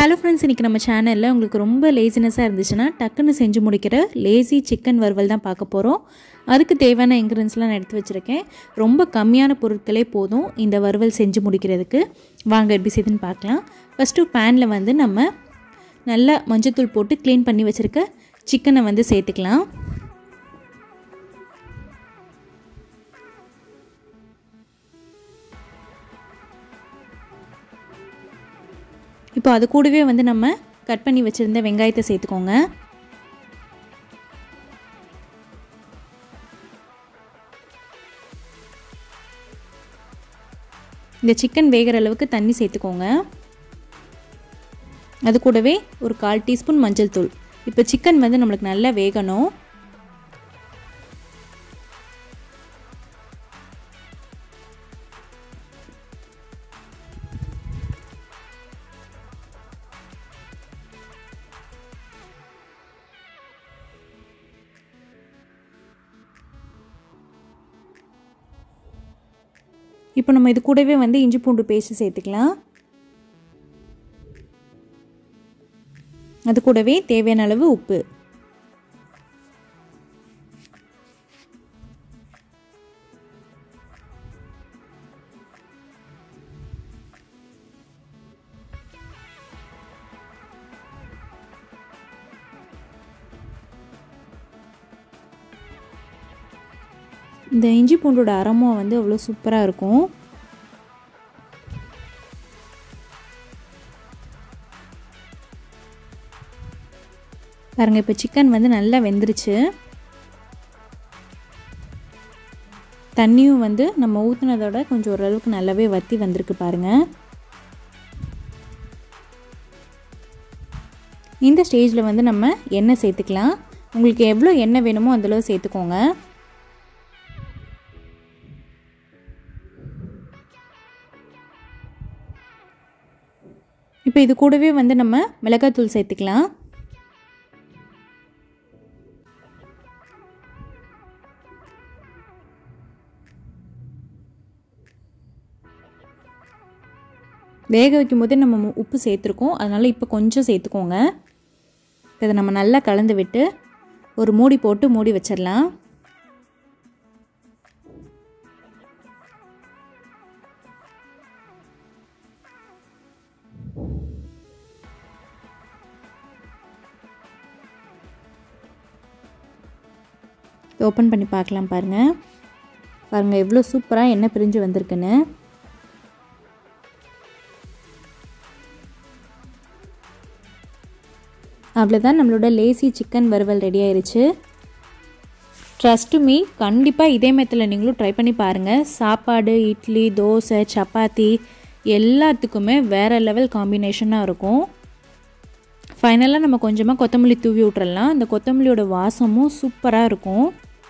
hello friends இன்றைக்கி நம்ம சேனலில் உங்களுக்கு ரொம்ப லேசினஸாக இருந்துச்சுன்னா டக்குன்னு செஞ்சு முடிக்கிற லேசி சிக்கன் வறுவல் தான் பார்க்க போகிறோம் அதுக்கு தேவையான இன்க்ரீடியன்ஸ்லாம் நான் எடுத்து வச்சுருக்கேன் ரொம்ப கம்மியான பொருட்களே போதும் இந்த வறுவல் செஞ்சு முடிக்கிறதுக்கு வாங்க எப்படி செய்யுதுன்னு பார்க்கலாம் ஃபஸ்ட்டு பேனில் வந்து நம்ம நல்லா மஞ்சத்தூள் போட்டு க்ளீன் பண்ணி வச்சுருக்க சிக்கனை வந்து சேர்த்துக்கலாம் இப்போ அது கூடவே வந்து நம்ம கட் பண்ணி வச்சுருந்த வெங்காயத்தை சேர்த்துக்கோங்க இந்த சிக்கன் வேகிற அளவுக்கு தண்ணி சேர்த்துக்கோங்க அது கூடவே ஒரு கால் டீஸ்பூன் மஞ்சள் தூள் இப்போ சிக்கன் வந்து நம்மளுக்கு நல்லா வேகணும் இப்போ நம்ம இது கூடவே வந்து இஞ்சி பூண்டு பேஸ்ட் சேர்த்துக்கலாம் அது கூடவே தேவையான அளவு உப்பு இந்த இஞ்சி பூண்டோட அறமும் வந்து அவ்வளோ சூப்பராக இருக்கும் பாருங்கள் இப்போ சிக்கன் வந்து நல்லா வெந்துருச்சு தண்ணியும் வந்து நம்ம ஊற்றுனதோட கொஞ்சம் ஓரளவுக்கு நல்லாவே வற்றி வந்திருக்கு பாருங்கள் இந்த ஸ்டேஜில் வந்து நம்ம எண்ணெய் சேர்த்துக்கலாம் உங்களுக்கு எவ்வளோ எண்ணெய் வேணுமோ அந்தளவு சேர்த்துக்கோங்க இப்போ இது கூடவே வந்து நம்ம மிளகாத்தூள் சேர்த்துக்கலாம் வேக வைக்கும் போதே நம்ம உப்பு சேர்த்துருக்கோம் அதனால் இப்போ கொஞ்சம் சேர்த்துக்கோங்க இதை நம்ம நல்லா கலந்து விட்டு ஒரு மூடி போட்டு மூடி வச்சிடலாம் ஓப்பன் பண்ணி பார்க்கலாம் பாருங்கள் பாருங்கள் எவ்வளோ சூப்பராக எண்ணெய் பிரிஞ்சு வந்திருக்குன்னு அவ்வளோதான் நம்மளோட லேசி சிக்கன் வறுவல் ரெடி ஆயிடுச்சு ட்ரஸ்ட்டு மீ கண்டிப்பாக இதே மெத்தில் நீங்களும் ட்ரை பண்ணி பாருங்கள் சாப்பாடு இட்லி தோசை சப்பாத்தி எல்லாத்துக்குமே வேறு லெவல் காம்பினேஷனாக இருக்கும் ஃபைனலாக நம்ம கொஞ்சமாக கொத்தமல்லி தூவி விட்றலாம் அந்த கொத்தமல்லியோட வாசமும் சூப்பராக இருக்கும்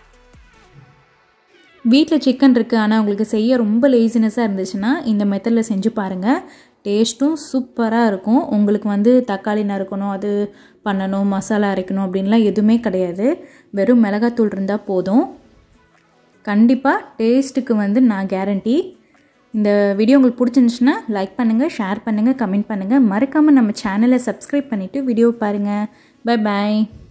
வீட்டில் சிக்கன் இருக்குது ஆனால் உங்களுக்கு செய்ய ரொம்ப லேசினஸாக இருந்துச்சுன்னா இந்த மெத்தடில் செஞ்சு பாருங்கள் டேஸ்ட்டும் சூப்பராக இருக்கும் உங்களுக்கு வந்து தக்காளி நறுக்கணும் அது பண்ணணும் மசாலா அரைக்கணும் அப்படின்லாம் எதுவுமே கிடையாது வெறும் மிளகாத்தூள் இருந்தால் போதும் கண்டிப்பாக டேஸ்ட்டுக்கு வந்து நான் கேரண்டி இந்த வீடியோ உங்களுக்கு பிடிச்சிருந்துச்சுன்னா லைக் பண்ணுங்கள் ஷேர் பண்ணுங்கள் கமெண்ட் பண்ணுங்கள் மறக்காமல் நம்ம சேனலை சப்ஸ்கிரைப் பண்ணிவிட்டு வீடியோ பாருங்கள் பை பாய்